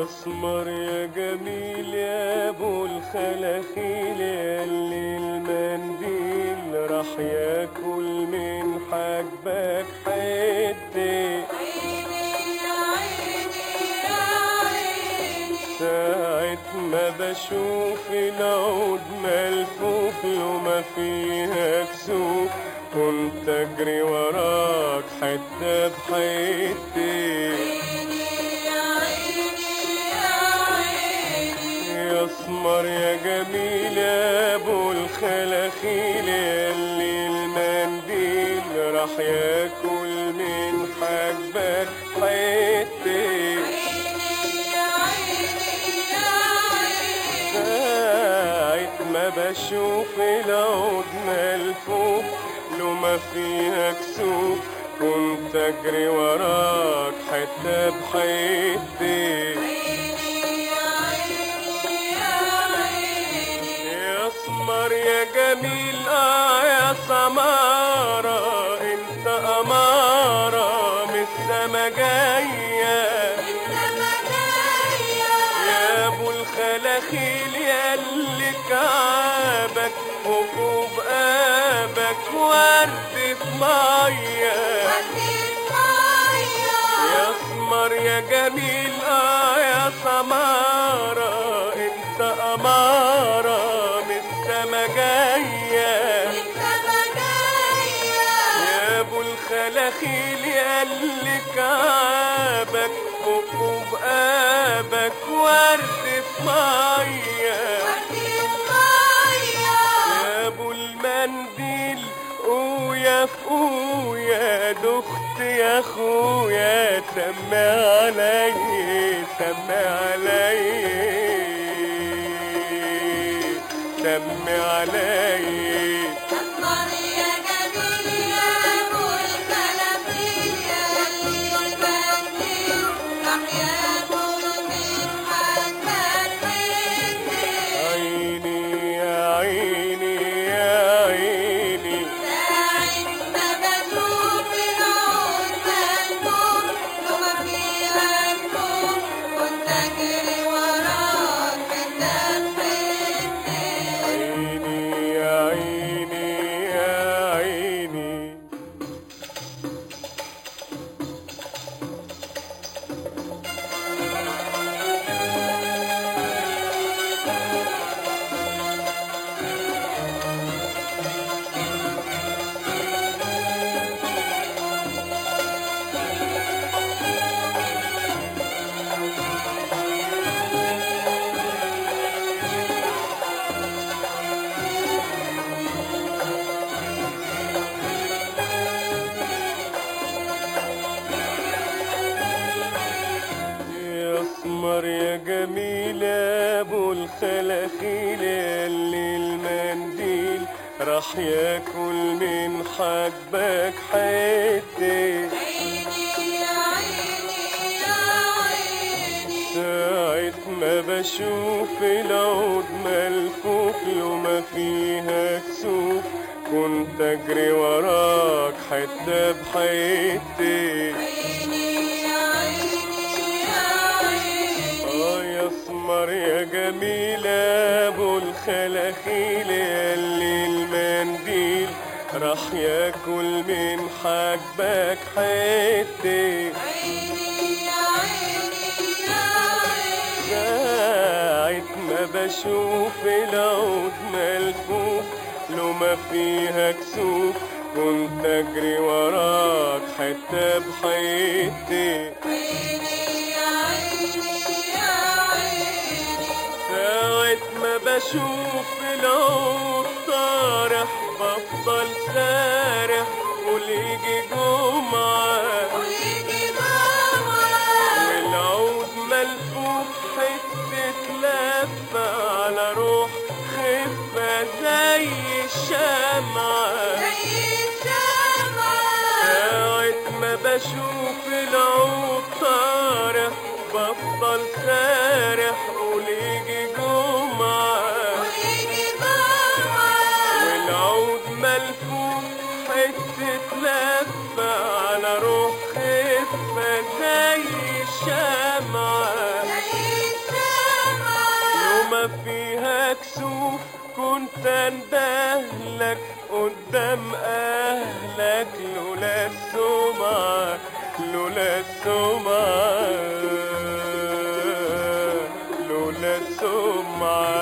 اسمر يا جميل يا ابو الخلاخيل يا اللي المنديل راح ياكل من حاجبك حته ساعة ما بشوف العود ملفوف وما فيها كسوف كنت اجري وراك حتة بحتة يا اسمر يا جميل يا ابو الخلاخيل يا اللي المنديل راح ياكل من حاجبك حته ساعة ما بشوف العود ملفوف لو ما فيها كسوف كنت اجري وراك حتة بحتة يا اسمر يا جميل اه يا سمارة انت امارة من السما جايه يا ابو الخلاخيل يا اللي كعبك وفوق بابك ورد في ميه يا اسمر يا جميل اه يا سمارة انت امارة من السما جايه يا ابو الخلاخيل يا اللي كعبك وفوق بابك ورد في ميه يا ابو المنديل قويا في قويا دخت يا اخويا سمي علي سمي علي سمي علي عيني يا عيني يا عيني عيني يا عيني يا عيني يا اسمر يا جميل يا ابو الخلاخيل يا اللي المنديل راح ياكل من حاجبك حته ساعة ما بشوف العود ملفوف وما فيها كسوف كنت اجري وراك حتة بحتة اه يا اسمر يا جميل يا ابو الخلاخيل يا اللي المنديل راح ياكل من حاجبك حته ساعة ما بشوف العود ملفوف لو ما فيها كسوف كنت اجري وراك حتة بحتة ساعة ما بشوف العود طارح بفضل سارح وليجي جمعة والعود ملفوف حتة لفة على روح خفة زي الشمعة ساعة ما بشوف العود طارح بفضل سارح وليجي جمعة والعود ملفوف حتة لفة على روح خفة زي الشمعة دموع فيها كسوف كنت اندهلك قدام اهلك لولا السمعة لولا السمعة لولا السمعة